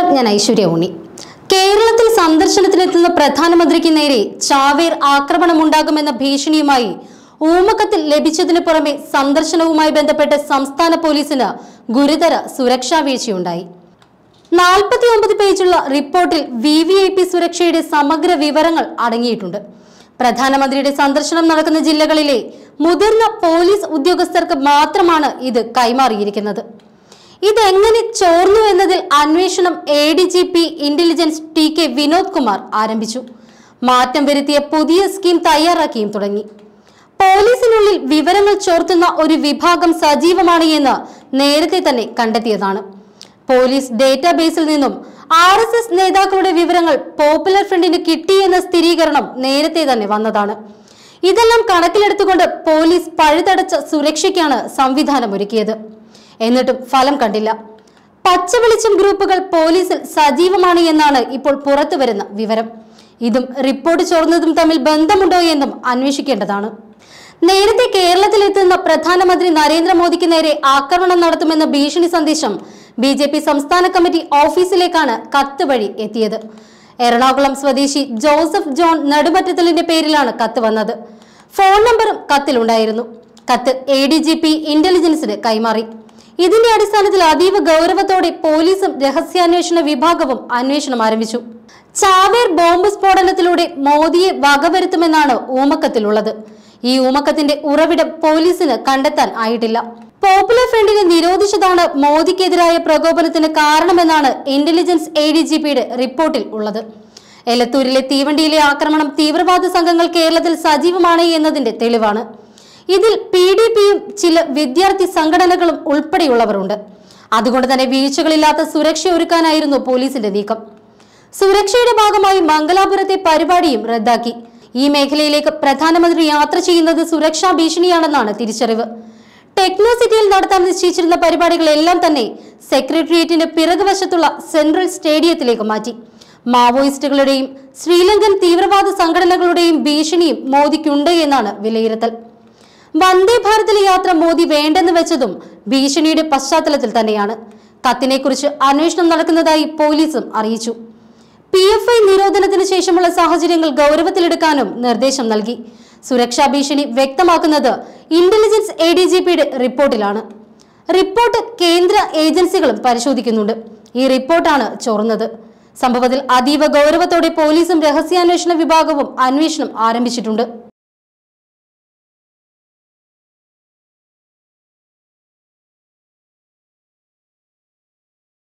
ഞാൻ ഐശ്വര്യ ഉണ്ണി കേരളത്തിൽ സന്ദർശനത്തിനെത്തുന്ന പ്രധാനമന്ത്രിക്ക് നേരെ ചാവേർ ആക്രമണമുണ്ടാകുമെന്ന ഭീഷണിയുമായി ഊമക്കത്തിൽ ലഭിച്ചതിനു പുറമെ സന്ദർശനവുമായി ബന്ധപ്പെട്ട് സംസ്ഥാന പോലീസിന് ഗുരുതര സുരക്ഷാ വീഴ്ചയുണ്ടായി നാൽപ്പത്തി ഒമ്പത് പേജുള്ള റിപ്പോർട്ടിൽ വി വി ഐ പി സുരക്ഷയുടെ സമഗ്ര വിവരങ്ങൾ അടങ്ങിയിട്ടുണ്ട് പ്രധാനമന്ത്രിയുടെ സന്ദർശനം നടക്കുന്ന ജില്ലകളിലെ മുതിർന്ന പോലീസ് ഉദ്യോഗസ്ഥർക്ക് മാത്രമാണ് ഇത് കൈമാറിയിരിക്കുന്നത് ഇതെങ്ങനെ ചോർന്നു എന്നതിൽ അന്വേഷണം A D G P intelligence T K Vinod Kumar ആരംഭിച്ചു മാറ്റം വരുത്തിയ പുതിയ സ്കീം തയ്യാറാക്കിയും തുടങ്ങി പോലീസിനുള്ളിൽ വിവരങ്ങൾ ചോർത്തുന്ന ഒരു വിഭാഗം സജീവമാണ് എന്ന് നേരത്തെ തന്നെ കണ്ടെത്തിയതാണ് പോലീസ് ഡേറ്റാബേസിൽ നിന്നും ആർ എസ് എസ് നേതാക്കളുടെ വിവരങ്ങൾ പോപ്പുലർ ഫ്രണ്ടിന് കിട്ടിയെന്ന സ്ഥിരീകരണം നേരത്തെ തന്നെ വന്നതാണ് ഇതെല്ലാം കണക്കിലെടുത്തുകൊണ്ട് പോലീസ് പഴുതടച്ച സുരക്ഷയ്ക്കാണ് സംവിധാനം ഒരുക്കിയത് എന്നിട്ടും ഫലം കണ്ടില്ല പച്ചവെളിച്ചം ഗ്രൂപ്പുകൾ പോലീസിൽ സജീവമാണ് എന്നാണ് ഇപ്പോൾ പുറത്തു വരുന്ന വിവരം ഇതും റിപ്പോർട്ട് ചോർന്നതും തമ്മിൽ ബന്ധമുണ്ടോ എന്നും അന്വേഷിക്കേണ്ടതാണ് നേരത്തെ കേരളത്തിലെത്തുന്ന പ്രധാനമന്ത്രി നരേന്ദ്രമോദിക്ക് നേരെ ആക്രമണം നടത്തുമെന്ന ഭീഷണി സന്ദേശം ബി ജെ പി സംസ്ഥാന കമ്മിറ്റി ഓഫീസിലേക്കാണ് കത്ത് വഴി എത്തിയത് എറണാകുളം സ്വദേശി ജോസഫ് ജോൺ നെടുമറ്റത്തലിന്റെ പേരിലാണ് കത്ത് വന്നത് ഫോൺ നമ്പറും കത്തിലുണ്ടായിരുന്നു കത്ത് എ ഡി ജി പി ഇന്റലിജൻസിന് കൈമാറി ഇതിന്റെ അടിസ്ഥാനത്തിൽ അതീവ ഗൗരവത്തോടെ പോലീസും രഹസ്യാന്വേഷണ വിഭാഗവും അന്വേഷണം ആരംഭിച്ചു ചാവേർ ബോംബ് സ്ഫോടനത്തിലൂടെ മോദിയെ വകവരുത്തുമെന്നാണ് ഊമക്കത്തിലുള്ളത് ഈ ഊമക്കത്തിന്റെ ഉറവിടം പോലീസിന് കണ്ടെത്താൻ ആയിട്ടില്ല പോപ്പുലർ ഫ്രണ്ടിനെ നിരോധിച്ചതാണ് മോദിക്കെതിരായ പ്രകോപനത്തിന് കാരണമെന്നാണ് ഇന്റലിജൻസ് എ ഡി ജി പിയുടെ റിപ്പോർട്ടിൽ ഉള്ളത് എലത്തൂരിലെ തീവണ്ടിയിലെ ആക്രമണം തീവ്രവാദ സംഘങ്ങൾ കേരളത്തിൽ സജീവമാണ് എന്നതിന്റെ തെളിവാണ് ഇതിൽ പി ഡി പിയും ചില വിദ്യാർത്ഥി സംഘടനകളും ഉൾപ്പെടെയുള്ളവരുണ്ട് അതുകൊണ്ട് തന്നെ വീഴ്ചകളില്ലാത്ത സുരക്ഷ ഒരുക്കാനായിരുന്നു പോലീസിന്റെ നീക്കം സുരക്ഷയുടെ ഭാഗമായി മംഗലാപുരത്തെ പരിപാടിയും റദ്ദാക്കി ഈ മേഖലയിലേക്ക് പ്രധാനമന്ത്രി യാത്ര ചെയ്യുന്നത് സുരക്ഷാ ഭീഷണിയാണെന്നാണ് തിരിച്ചറിവ് ടെക്നോ സിറ്റിയിൽ നടത്താൻ നിശ്ചയിച്ചിരുന്ന പരിപാടികളെല്ലാം തന്നെ സെക്രട്ടേറിയറ്റിന് പിറകുവശത്തുള്ള സെൻട്രൽ സ്റ്റേഡിയത്തിലേക്ക് മാറ്റി മാവോയിസ്റ്റുകളുടെയും ശ്രീലങ്കൻ തീവ്രവാദ സംഘടനകളുടെയും ഭീഷണിയും മോദിക്കുണ്ട് എന്നാണ് വിലയിരുത്തൽ വന്ദേ ഭാരതിലെ യാത്ര മോദി വേണ്ടെന്ന് വെച്ചതും ഭീഷണിയുടെ പശ്ചാത്തലത്തിൽ തന്നെയാണ് കത്തിനെക്കുറിച്ച് അന്വേഷണം നടക്കുന്നതായി പോലീസും അറിയിച്ചു പി എഫ് ഐ നിരോധനത്തിന് ശേഷമുള്ള സാഹചര്യങ്ങൾ ഗൗരവത്തിലെടുക്കാനും നിർദ്ദേശം നൽകി സുരക്ഷാ ഭീഷണി വ്യക്തമാക്കുന്നത് ഇന്റലിജൻസ് എ ഡി ജി പിയുടെ റിപ്പോർട്ടിലാണ് റിപ്പോർട്ട് കേന്ദ്ര ഏജൻസികളും പരിശോധിക്കുന്നുണ്ട് ഈ റിപ്പോർട്ടാണ് ചോർന്നത് സംഭവത്തിൽ അതീവ ഗൗരവത്തോടെ പോലീസും രഹസ്യാന്വേഷണ വിഭാഗവും അന്വേഷണം ആരംഭിച്ചിട്ടുണ്ട്